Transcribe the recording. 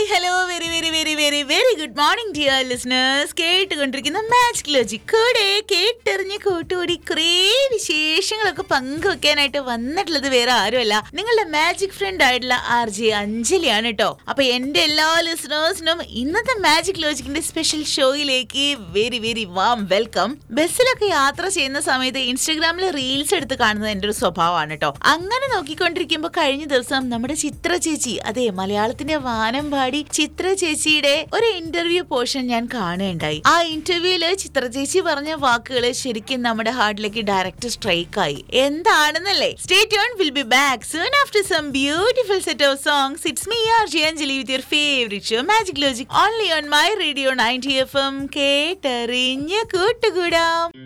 hello very very very very very good morning dear listeners കേട്ടുകൊണ്ടിരിക്കുന്ന magic logic കൂടെ കേട്ടെറിഞ്ഞ് കൂട്ടുകൂടി കുറേ വിശേഷങ്ങളൊക്കെ പങ്കുവെക്കാനായിട്ട് വന്നിട്ടുള്ളത് വേറെ ആരുമല്ല നിങ്ങളുടെ മാജിക് ഫ്രണ്ട് ആയിട്ടുള്ള ആർ ജെ അഞ്ജലിയാണ് കേട്ടോ അപ്പൊ എന്റെ എല്ലാ ലിസണേഴ്സിനും ഇന്നത്തെ മാജിക് ലോജിക്കിന്റെ സ്പെഷ്യൽ ഷോയിലേക്ക് വെരി വെരി വാം വെൽക്കം ബസ്സിലൊക്കെ യാത്ര ചെയ്യുന്ന സമയത്ത് ഇൻസ്റ്റഗ്രാമിൽ റീൽസ് എടുത്ത് കാണുന്നത് എന്റെ ഒരു സ്വഭാവമാണ് കേട്ടോ അങ്ങനെ നോക്കിക്കൊണ്ടിരിക്കുമ്പോ കഴിഞ്ഞ ദിവസം നമ്മുടെ ചിത്ര ചേച്ചി അതെ മലയാളത്തിന്റെ വാനം പാടി ചിത്ര ചേച്ചിയുടെ ഒരു ഇന്റർവ്യൂ പോർഷൻ ഞാൻ കാണുകയുണ്ടായി ആ ഇന്റർവ്യൂല് ചിത്ര ചേച്ചി പറഞ്ഞ വാക്കുകൾ ശരിക്കും നമ്മുടെ ഹാർട്ടിലേക്ക് ഡയറക്റ്റ് സ്ട്രൈക്ക് ആയി എന്താണെന്നല്ലേ stay tune will be back soon after some beautiful set of songs it's me R J Anjali with your favourite show magic logic only on my radio ninety F M കേട്ടറിഞ്ഞ് കൂട്ടുകൂടാം